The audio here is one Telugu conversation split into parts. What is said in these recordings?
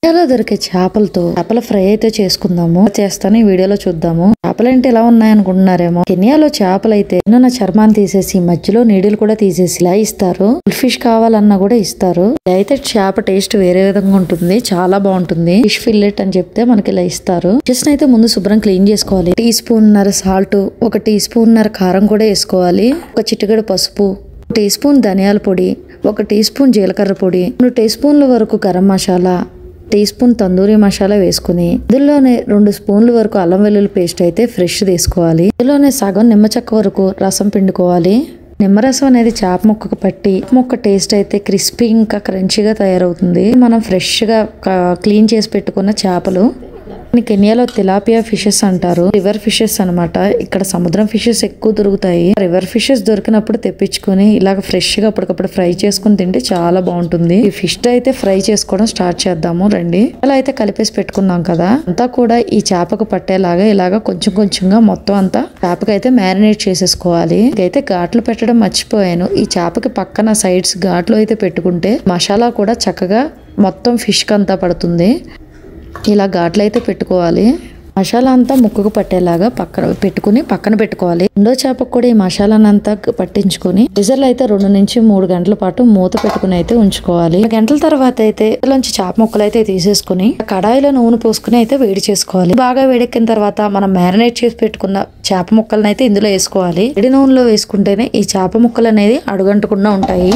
ఇండియాలో దొరికే చేపలతో చేపల ఫ్రై అయితే చేసుకుందాము చేస్తాను ఈ వీడియోలో చూద్దాము చేపలు అంటే ఎలా ఉన్నాయనుకుంటున్నారేమో కెనియాలో చేపలు అయితే ఎన్నో చర్మాన్ని తీసేసి మధ్యలో నీడిలు కూడా తీసేసి ఇలా ఇస్తారు ఫిష్ కావాలన్నా కూడా ఇస్తారు ఇది అయితే చేప టేస్ట్ వేరే విధంగా ఉంటుంది చాలా బాగుంటుంది ఫిష్ ఫిల్లెట్ అని చెప్తే మనకి ఇలా ఇస్తారు జస్ట్ అయితే ముందు శుభ్రం క్లీన్ చేసుకోవాలి టీ స్పూన్ నర సాల్ట్ ఒక టీ స్పూన్ నర కారం కూడా వేసుకోవాలి ఒక చిటికెడు పసుపు టీ స్పూన్ ధనియాల పొడి ఒక టీ స్పూన్ జీలకర్ర పొడి రెండు టీ స్పూన్ల వరకు గరం మసాలా టీ స్పూన్ తందూరి మసాలా వేసుకుని ఇందులోనే రెండు స్పూన్ల వరకు అల్లం వెల్లుల్లి పేస్ట్ అయితే ఫ్రెష్ తీసుకోవాలి ఇందులోనే సగం నిమ్మ చెక్క వరకు రసం పిండుకోవాలి నిమ్మరసం అనేది చేప ముక్కకు పట్టి ముక్క టేస్ట్ అయితే క్రిస్పీ ఇంకా క్రంచీగా తయారవుతుంది మనం ఫ్రెష్ గా క్లీన్ చేసి పెట్టుకున్న చేపలు దీన్ని కెనియాలో తిలాపియా ఫిషెస్ అంటారు రివర్ ఫిషెస్ అన్నమాట ఇక్కడ సముద్రం ఫిషెస్ ఎక్కువ దొరుకుతాయి రివర్ ఫిషెస్ దొరికినప్పుడు తెప్పించుకొని ఇలాగ ఫ్రెష్ గా అప్పటికప్పుడు ఫ్రై చేసుకుని తింటే చాలా బాగుంటుంది ఈ ఫిష్ అయితే ఫ్రై చేసుకోవడం స్టార్ట్ చేద్దాము రండి అలా అయితే కలిపేసి పెట్టుకున్నాం కదా అంతా కూడా ఈ చేపకు పట్టేలాగా ఇలాగ కొంచెం కొంచెంగా మొత్తం అంతా చేపకి అయితే మ్యారినేట్ చేసేసుకోవాలి అయితే ఘాట్లు పెట్టడం మర్చిపోయాను ఈ చేపకి పక్కన సైడ్స్ ఘాట్లు అయితే పెట్టుకుంటే మసాలా కూడా చక్కగా మొత్తం ఫిష్ అంతా పడుతుంది ఇలా ఘాట్లు అయితే పెట్టుకోవాలి మసాలా అంతా ముక్కకు పట్టేలాగా పక్కన పెట్టుకుని పక్కన పెట్టుకోవాలి రెండో చేపకు కూడా ఈ మసాలానంతా పట్టించుకొని ఫ్రిజర్లో అయితే రెండు నుంచి మూడు గంటల పాటు మూత పెట్టుకుని అయితే ఉంచుకోవాలి గంటల తర్వాత అయితే ఇందులోంచి చేప ముక్కలు అయితే తీసేసుకుని కడాయిలో నూనె పోసుకుని అయితే వేడి చేసుకోవాలి బాగా వేడెక్కిన తర్వాత మనం మ్యారినేట్ చేసి పెట్టుకున్న చేప ముక్కలను అయితే ఇందులో వేసుకోవాలి వేడి నూనెలో వేసుకుంటేనే ఈ చేప ముక్కలు అనేది అడుగంటకుండా ఉంటాయి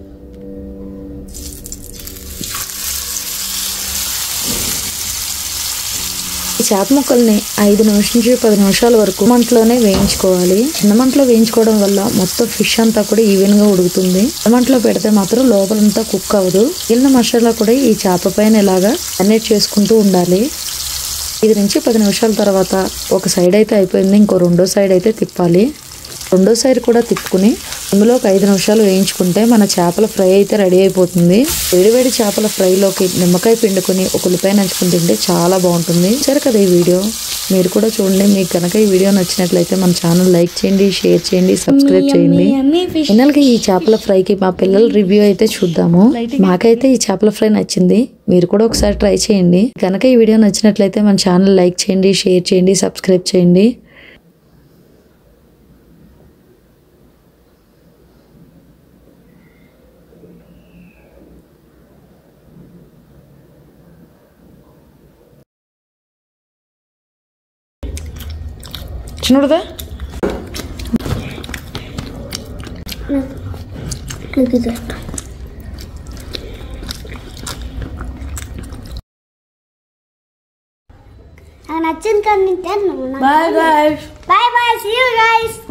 ఈ చేప ముక్కల్ని ఐదు నిమిషం నుంచి పది నిమిషాల వరకు మంటలోనే వేయించుకోవాలి చిన్న మంటలో వేయించుకోవడం వల్ల మొత్తం ఫిష్ అంతా కూడా ఈవెన్ గా ఉడుకుతుంది చిన్న మంటలో పెడితే మాత్రం లోపలంతా కుక్ అవ్వదు మిగిలిన మసాలా కూడా ఈ చేప పైన ఇలాగా అన్నేట్ చేసుకుంటూ ఉండాలి ఐదు నుంచి పది నిమిషాల తర్వాత ఒక సైడ్ అయితే అయిపోయింది ఇంకో రెండో సైడ్ అయితే తిప్పాలి రెండో సైడ్ కూడా తిప్పుకుని ఇందులో ఒక ఐదు నిమిషాలు వేయించుకుంటే మన చేపల ఫ్రై అయితే రెడీ అయిపోతుంది వేడివేడి చేపల ఫ్రైలోకి నిమ్మకాయ పిండుకొని ఒక ఉల్లిపాయ నంచుకుని తింటే చాలా బాగుంటుంది సరే కదా ఈ వీడియో మీరు కూడా చూడండి మీకు కనుక ఈ వీడియో నచ్చినట్లయితే మన ఛానల్ లైక్ చేయండి షేర్ చేయండి సబ్స్క్రైబ్ చేయండి ఫైనల్ గా ఈ చేపల ఫ్రైకి మా పిల్లల రివ్యూ అయితే చూద్దాము మాకైతే ఈ చేపల ఫ్రై నచ్చింది మీరు కూడా ఒకసారి ట్రై చేయండి కనుక ఈ వీడియో నచ్చినట్లయితే మన ఛానల్ లైక్ చేయండి షేర్ చేయండి సబ్స్క్రైబ్ చేయండి చిన్నదా Look at that. నాకు నచ్చింది కానీ తిన్నాను Bye guys. Bye bye see you guys